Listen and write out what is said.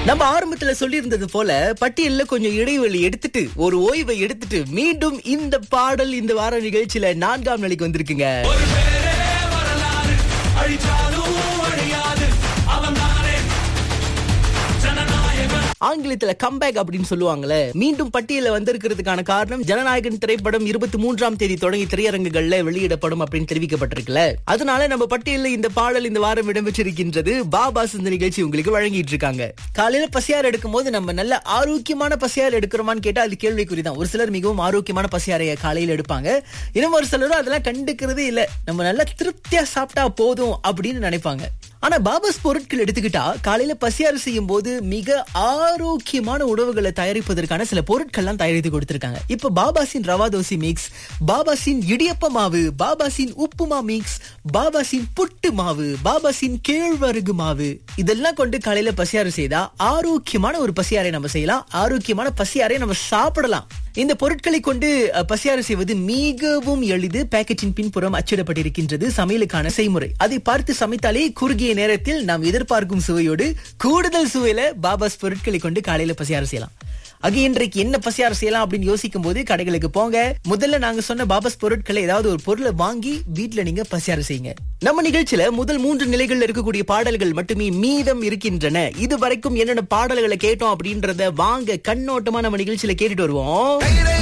நம்ம ஆரம்பத்துல சொல்லியிருந்தது போல பட்டியல்ல கொஞ்சம் இடைவெளி எடுத்துட்டு ஒரு ஓய்வை எடுத்துட்டு மீண்டும் இந்த பாடல் இந்த வார நிகழ்ச்சியில நான்காம் நிலைக்கு வந்திருக்குங்க ஒரு பேரே வரலாறு அழிச்சாலும் அழியாது அவன் தானே ஜனநாயகன் ஆங்கிலத்துல கம்பேக் அப்படின்னு சொல்லுவாங்கல்ல மீண்டும் பட்டியல வந்திருக்கிறதுக்கான காரணம் ஜனநாயகன் திரைப்படம் இருபத்தி மூன்றாம் தேதி தொடங்கி திரையரங்குகள்ல வெளியிடப்படும் அப்படின்னு தெரிவிக்கப்பட்டிருக்குல்ல அதனால நம்ம பட்டியல்ல இந்த பாடல் இந்த வாரம் இடம்பெற்றிருக்கின்றது பாபாஸ் இந்த நிகழ்ச்சி உங்களுக்கு வழங்கிட்டு இருக்காங்க காலையில பசியார் எடுக்கும் போது நம்ம நல்ல ஆரோக்கியமான பசியார் எடுக்கிறோமான்னு கேட்டா அது கேள்விக்குறிதான் ஒரு சிலர் மிகவும் ஆரோக்கியமான பசியாரைய காலையில எடுப்பாங்க இன்னும் ஒரு சிலரும் அதெல்லாம் கண்டுக்கிறதே இல்ல நம்ம நல்லா திருப்தியா சாப்பிட்டா போதும் அப்படின்னு நினைப்பாங்க ஆனா பாபாஸ் பொருட்கள் எடுத்துக்கிட்டா காலையில பசியாறு செய்யும் போது மிக ஆரோக்கியமான உணவுகளை தயாரிப்பதற்கான சில பொருட்கள்லாம் தயாரித்து கொடுத்திருக்காங்க இப்ப பாபாசின் ரவா தோசை மிக்ஸ் பாபாசின் இடியப்ப மாவு பாபாசின் உப்புமா மிக்ஸ் பாபாசின் புட்டு மாவு பாபாசின் கேழ்வரகு மாவு இதெல்லாம் கொண்டு காலையில பசியாறு செய்தா ஆரோக்கியமான ஒரு பசியாரை நம்ம செய்யலாம் ஆரோக்கியமான பசியாரை நம்ம சாப்பிடலாம் இந்த பொருட்களை கொண்டு அஹ், பசியாறு செய்வது மிகவும் எளிது பேக்கெட்டின் பின்புறம் அச்சிடப்பட்டிருக்கின்றது சமையலுக்கான செய்முறை அதை பார்த்து சமைத்தாலே குறுகிய நேரத்தில் நாம் எதிர்பார்க்கும் சுவையோடு கூடுதல் சுவையில பாபாஸ் பொருட்களை கொண்டு காலையில பசியாறு செய்யலாம் ஆக இன்றைக்கு என்ன பசியாறு செய்யலாம் அப்படின்னு யோசிக்கும் போது கடைகளுக்கு போங்க முதல்ல நாங்க சொன்ன பாபாஸ் பொருட்களை ஏதாவது ஒரு பொருளை வாங்கி வீட்ல நீங்க பசியாறு செய்யுங்க நம்ம நிகழ்ச்சியில முதல் மூன்று நிலைகள்ல இருக்கக்கூடிய பாடல்கள் மட்டுமே மீதம் இருக்கின்றன இது வரைக்கும் என்னென்ன பாடல்களை கேட்டோம் அப்படின்றத வாங்க கண்ணோட்டமா நம்ம நிகழ்ச்சியில கேட்டுட்டு வருவோம் கையிலே